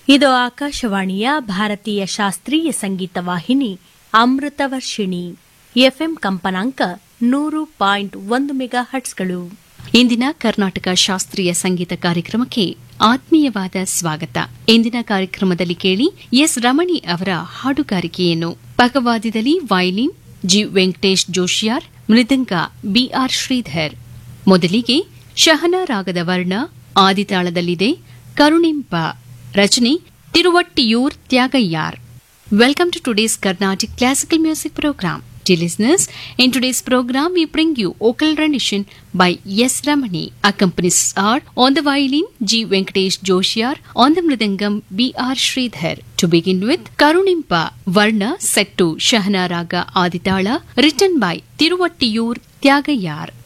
ಇದು ಆಕಾಶವಾಣಿಯ ಭಾರತೀಯ ಶಾಸ್ತ್ರೀಯ ಸಂಗೀತ ವಾಹಿನಿ ಅಮೃತವರ್ಷಿಣಿ ಎಫ್ಎಂ ಕಂಪನಾಂಕ ನೂರು ಪಾಯಿಂಟ್ ಒಂದು ಮೆಗಾ ಹಟ್ಸ್ಗಳು ಇಂದಿನ ಕರ್ನಾಟಕ ಶಾಸ್ತ್ರೀಯ ಸಂಗೀತ ಕಾರ್ಯಕ್ರಮಕ್ಕೆ ಆತ್ಮೀಯವಾದ ಸ್ವಾಗತ ಇಂದಿನ ಕಾರ್ಯಕ್ರಮದಲ್ಲಿ ಕೇಳಿ ಎಸ್ ರಮಣಿ ಅವರ ಹಾಡುಗಾರಿಕೆಯನ್ನು ಪಕವಾದ್ಯದಲ್ಲಿ ವೈಲಿನ್ ಜಿ ವೆಂಕಟೇಶ್ ಜೋಶಿಯಾರ್ ಮೃದಂಗ ಬಿಆರ್ ಶ್ರೀಧರ್ ಮೊದಲಿಗೆ ಶಹನಾ ರಾಗದ ವರ್ಣ ಆದಿತಾಳದಲ್ಲಿದೆ ಕರುಣಿಂಪ ರಚನೆ ತಿರುವಟ್ಟಿಯೂರ್ ತ್ಯಾಗಯ್ಯಾರ್ Welcome to today's Carnatic Classical Music Program. Dear listeners, in today's program we bring you vocal rendition by S. Ramani. Accompanies are on the violin G. Venkatesh Joshiyar, on the mridangam B. R. Sridhar. To begin with, Karunimpa, Varna set to Shahana Raga Aditala, written by Tiruvattiyur Tyagayar.